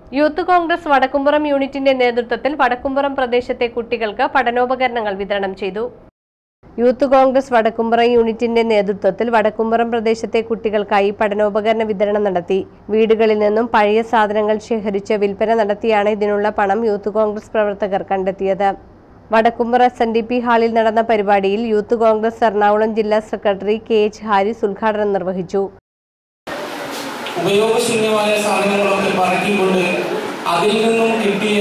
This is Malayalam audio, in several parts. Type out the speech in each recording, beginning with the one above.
യൂത്ത് കോൺഗ്രസ് വടക്കുംപുറം യൂണിറ്റിന്റെ നേതൃത്വത്തിൽ വടക്കുംപുറം പ്രദേശത്തെ കുട്ടികൾക്ക് പഠനോപകരണങ്ങൾ വിതരണം ചെയ്തു യൂത്ത് കോൺഗ്രസ് വടക്കുംപുറം യൂണിറ്റിന്റെ നേതൃത്വത്തിൽ വടക്കുംപുറം പ്രദേശത്തെ കുട്ടികൾക്കായി പഠനോപകരണ വിതരണം നടത്തി വീടുകളിൽ നിന്നും പഴയ സാധനങ്ങൾ ശേഖരിച്ച് വിൽപ്പന നടത്തിയാണ് ഇതിനുള്ള പണം യൂത്ത് കോൺഗ്രസ് പ്രവർത്തകർ കണ്ടെത്തിയത് Vadakkumpura S N D P ഹാളിൽ നടന്ന പരിപാടിയിൽ യൂത്ത് കോൺഗ്രസ് എറണാകുളം ജില്ലാ സെക്രട്ടറി കെ എച്ച് ഹാരിസ് ഉദ്ഘാടനം നിർവഹിച്ചു ഉപയോഗശൂന്യമായ സാധനങ്ങളൊക്കെ പറക്കിക്കൊണ്ട് അതിൽ നിന്നും കിട്ടിയ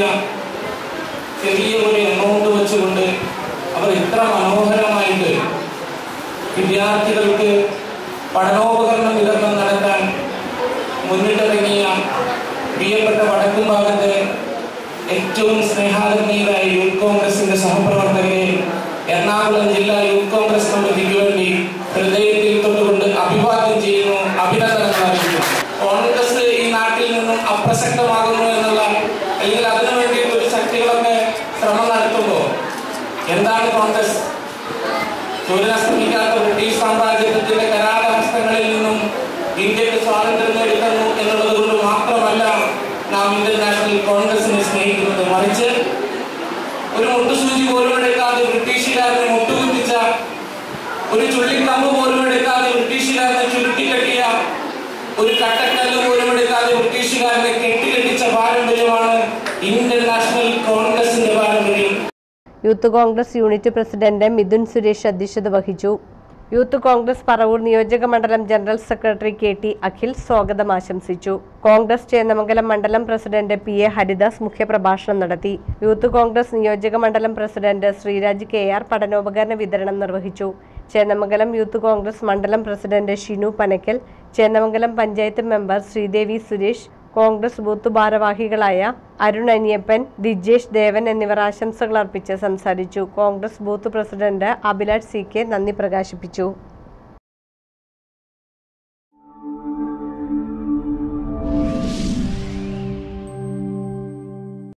ചെറിയ ഒരു എമൗണ്ട് വെച്ചുകൊണ്ട് അവർ ഇത്ര മനോഹരമായിട്ട് വിദ്യാർത്ഥികൾക്ക് പഠനോപകരണം വിതരണം നടത്താൻ മുന്നിട്ടിറങ്ങിയ പ്രിയപ്പെട്ട വടക്കും ഭാഗത്തെ ഏറ്റവും സ്നേഹാദരണീയരായ യൂത്ത് കോൺഗ്രസിന്റെ സഹപ്രവർത്തകരെ എറണാകുളം ജില്ലാ യൂത്ത് കോൺഗ്രസ് കമ്മിറ്റിക്ക് വേണ്ടി ഹൃദയത്തിൽ തൊട്ടുകൊണ്ട് അഭിവാദ്യം ചെയ്യുന്നു അഭിനന്ദനങ്ങൾ അറിയിക്കുന്നു കോൺഗ്രസ് ഈ നാട്ടിൽ നിന്നും അപ്രസക്തമാകുന്നു എന്നുള്ള അല്ലെങ്കിൽ അതിനു വേണ്ടിയിട്ട് ഒരു ശക്തികളൊക്കെ ശ്രമം നടത്തുമ്പോൾ എന്താണ് കോൺഗ്രസ് സൂര്യനസ്തമിക്കാത്ത ബ്രിട്ടീഷ് സാമ്രാജ്യത്തിന്റെ കരാടഹസ്തങ്ങളിൽ നിന്നും ഇന്ത്യക്ക് സ്വാതന്ത്ര്യം നേടിത്തന്നു എന്നുള്ളത് കൊണ്ട് മാത്രമല്ല നാം ഇന്ത്യൻ നാഷണൽ കോൺഗ്രസിനെ സ്നേഹിക്കുന്നത് മറിച്ച് ഒരു മുട്ടുസൂചി പോലും എടുക്കാതെ ബ്രിട്ടീഷുകാരനെ മുട്ടുകുത്തിച്ച ഒരു ചുള്ളിക്കമ്പ് പോലും എടുക്കാതെ ബ്രിട്ടീഷുകാരനെ ചുരുട്ടിക്കെട്ടിയ ഒരു കട്ടക്കല്ല് പോലും എടുക്കാതെ ബ്രിട്ടീഷുകാരനെ കെട്ടിക്കെട്ടിച്ച പാരമ്പര്യമാണ് ഇന്ത്യൻ നാഷണൽ കോൺഗ്രസിന്റെ പാരമ്പര്യം youth Congress unit president Mithun Suresh അധ്യക്ഷത വഹിച്ചു യൂത്ത് കോൺഗ്രസ് പറവൂർ നിയോജക മണ്ഡലം general secretary K T Akhil സ്വാഗതം ആശംസിച്ചു കോൺഗ്രസ് ചേന്നമംഗലം മണ്ഡലം പ്രസിഡന്റ് പി എ ഹരിദാസ് മുഖ്യപ്രഭാഷണം നടത്തി യൂത്ത് കോൺഗ്രസ് നിയോജക മണ്ഡലം പ്രസിഡന്റ് ശ്രീരാജ് കെ ആർ പഠനോപകരണ വിതരണം നിർവഹിച്ചു ചേന്നമംഗലം യൂത്ത് കോൺഗ്രസ് മണ്ഡലം president Shinu Panakkal Chendamangalam panchayat member Sreedevi Suresh Congress booth ഭാരവാഹികളായ അരുൺ അനിയപ്പൻ ദിജേഷ് ദേവൻ എന്നിവർ ആശംസകൾ അർപ്പിച്ച് സംസാരിച്ചു Congress booth president Abhilash C K നന്ദി പ്രകാശിപ്പിച്ചു